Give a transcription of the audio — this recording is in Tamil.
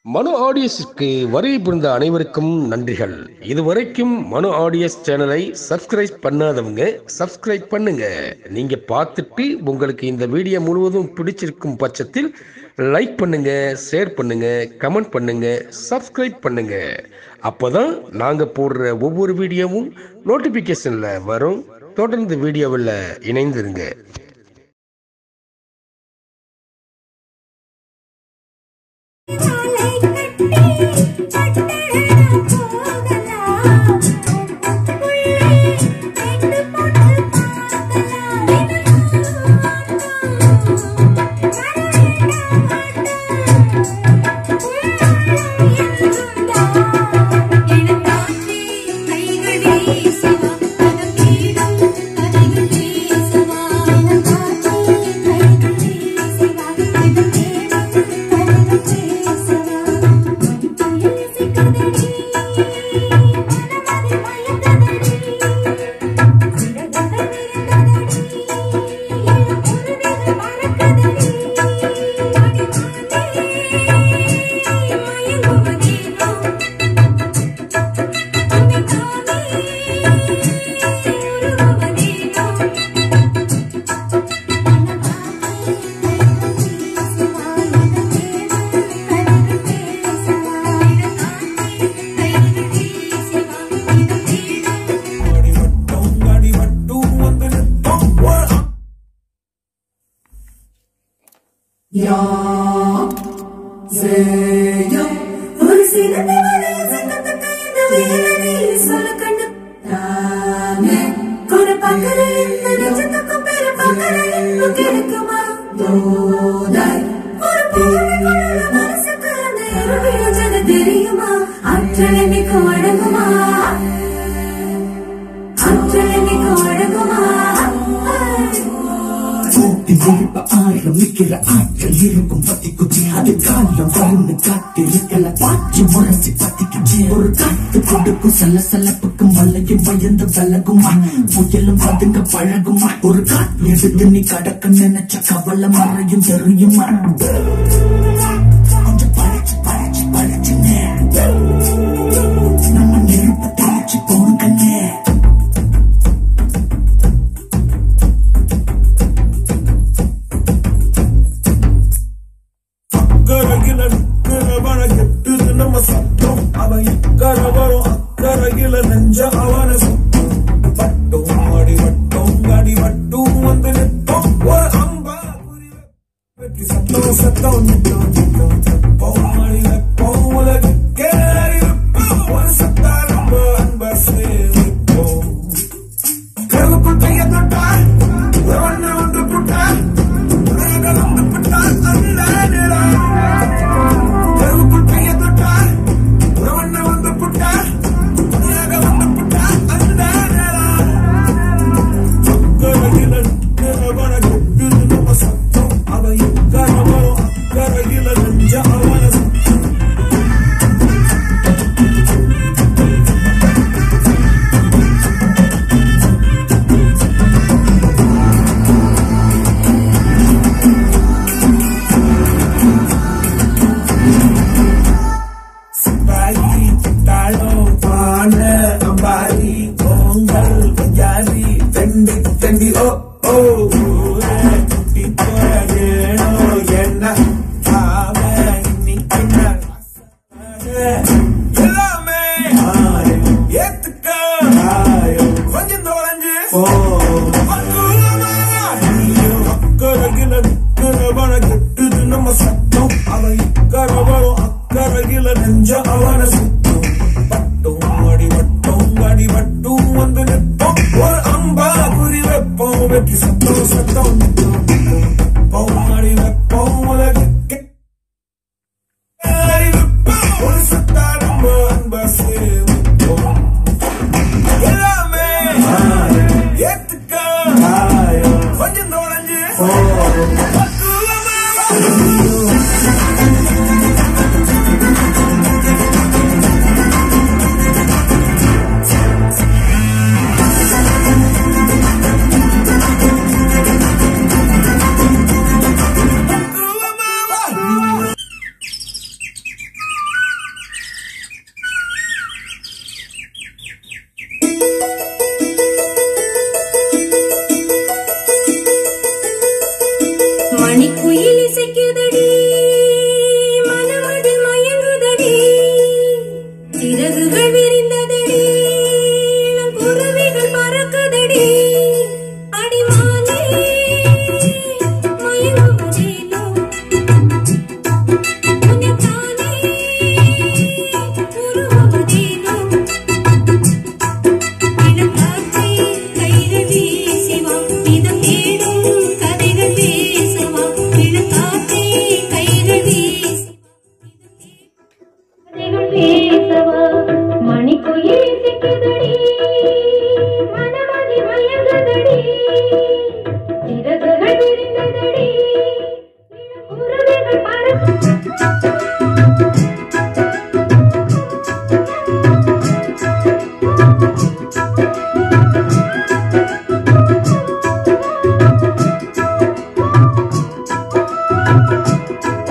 மனு ஆடியஸுக்கு வருகை புரிந்த அனைவருக்கும் நன்றிகள் இதுவரைக்கும் மனு ஆடியஸ் சேனலை சப்ஸ்கிரைப் பண்ணாதவங்க சப்ஸ்கிரைப் பண்ணுங்க நீங்க பார்த்துட்டு உங்களுக்கு இந்த வீடியோ முழுவதும் பிடிச்சிருக்கும் பட்சத்தில் லைக் பண்ணுங்க ஷேர் பண்ணுங்க கமெண்ட் பண்ணுங்க சப்ஸ்கிரைப் பண்ணுங்க அப்போதான் நாங்க போடுற ஒவ்வொரு வீடியோவும் நோட்டிபிகேஷன்ல வரும் தொடர்ந்து வீடியோவில் இணைந்திருங்க மாலை கட்டி கட்டழகா போகலாம் உள்ளே ரெண்டு போட்டு பார்க்கலாம் எழுத்தாண்டி கைகளே சிவா பதம் கீழும் கதைகளே சிவா எழுத்தாண்டி கைகளே சிவா பதம் கீழும் கதைகளே சிவா மடிப்புயல் சிக்கதடி மனமதி மயங்கதடி சிறகுகள் விரிந்ததடி எழுப்புருவிகள் பறக்கதடி அடிமானே மயங்குவதேனோ ஒரு சில சங்கத்துக்கு இந்த வீரனை சொல்ல கண்டு தானே கொலை பார்க்கிற இந்த நிஜத்துக்கும் பெரு பார்க்கிற இன்னும் கிடைக்குமா தோதாய் ஒரு பூமிக்குள்ள மனசுக்கு அந்த இருவிழ ஜன தெரியுமா ஆற்றல் என்னைக்கு வழங்குமா ஆற்றல் என்னைக்கு வழங்குமா கூட்டி எழுப்ப ஆரம்பிக்கிற ஆற்றல் இருக்கும் பத்தி குத்தி அது காலம் வரும்னு காட்டு இருக்கல பாய்ச்சி முரசி பத்திக்கிச்சு ஒரு காத்து கொடுக்கும் சல சலப்புக்கு மல்லையும் பயந்து விலகுமா புயலும் பதுங்க பழகுமா ஒரு காட்டு எடுத்து நீ கடக்க நினைச்ச கவலை மறையும் தெரியுமா கொஞ்சம் பழச்சு பழச்சு பழச்சுங்க நம்ம நெருப்பு தேய்ச்சி போனுங்கண்ணே அக்கறையில நிக்கிறவன கெட்டுது நம்ம சத்தம் அவன் இக்கரை வரும் அக்கறையில நெஞ்ச அவன சுத்தம் வட்டும் அடி வட்டும் அடி வட்டும் வந்து நிற்கும் ஒரு அம்பா குறி வெற்றி சத்தம் சத்தம் நித்தம் நித்தம் வெப்பம் அடி வெப்பம் உலகுக்கே அறிவிப்போம் ஒரு சத்தா ரொம்ப அன்ப சேமிப்போம் கருவுக்குள் கையை தொட்டால் ஒன்று ஒன்று புட்டால் உலகம் வந்து புட்டால் அந்த நிலம் கருவுக்குள் கையை தொட்டால் ஒன்று வந்து புட்டால் உலகம் வந்து புட்டால் அந்த நிலம் அக்கறையில நிற்கிறவன கெட்டுது நம்ம சத்தம் அவன் இக்கரை வரும் அக்கறையில நெஞ்ச அவன சத்தம் சிப்பாயி தாளம் பான அம்பாரி பொங்கல் பஞ்சாரி தண்டி தண்டி ஓ ஓ ஊரே குட்டி போயேனோ என்ன ஆவ இன்னைக்கு என்ன எல்லாமே ஏத்துக்க கொஞ்சம் தொலைஞ்சு அக்கறையில நிக்கிறவன கெட்டுது நம்ம சத்தம் அவன் இக்கரை வரும் அக்கறையில நெஞ்ச அவன சுத்தம் பட்டும் அடி வட்டும் அடி வட்டும் வந்து நிற்போம் ஒரு அம்பா குறி வைப்போம் வெற்றி சத்தம் சத்தம் நித்தம் நித்தம் வெப்பம் அடி வைப்போம் உலகுக்கே அறிவிப்போம் ஒரு சத்தா ரொம்ப அன்ப சேமிப்போம் எல்லாமே ஏத்துக்க கொஞ்சம் நுழைஞ்சு பக்குவமா. ஆ